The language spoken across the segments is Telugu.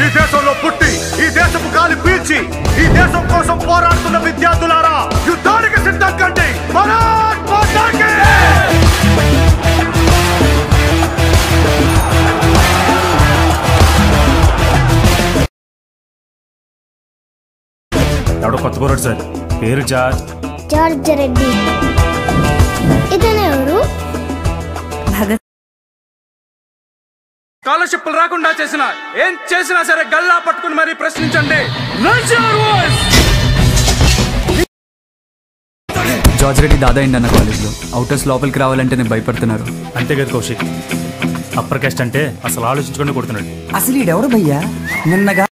ఈ దేశంలో పుట్టి ఈ దేశపు గాలి పీల్చి ఈ దేశం కోసం పోరాడుతున్న విద్యార్థులారా యుద్ధానికి సిద్ధం కండి భారత్ మాతాకి! ఎవడో కొత్త పోరాడు సార్ పేరు జార్జ్ జార్జ్ రెడ్డి ఇతను ఎవరు భగత్ స్కాలర్షిప్లు రాకుండా చేసిన ఏం చేసినా సరే గల్లా పట్టుకుని మరీ ప్రశ్నించండి జార్జ్ రెడ్డి దాదా అయింది అన్న కాలేజ్లో అవుటర్స్ లోపలికి రావాలంటే నేను భయపడుతున్నారు అంతే కదా కౌశిక్ అప్పర్ కాస్ట్ అంటే అసలు ఆలోచించకుండా కొడుతున్నాడు అసలు ఈడెవడు భయ్యా నిన్నగా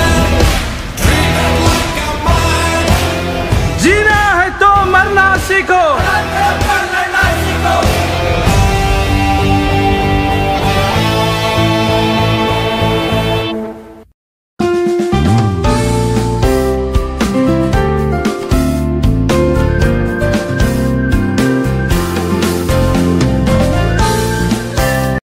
जीना है तो मरना सीखो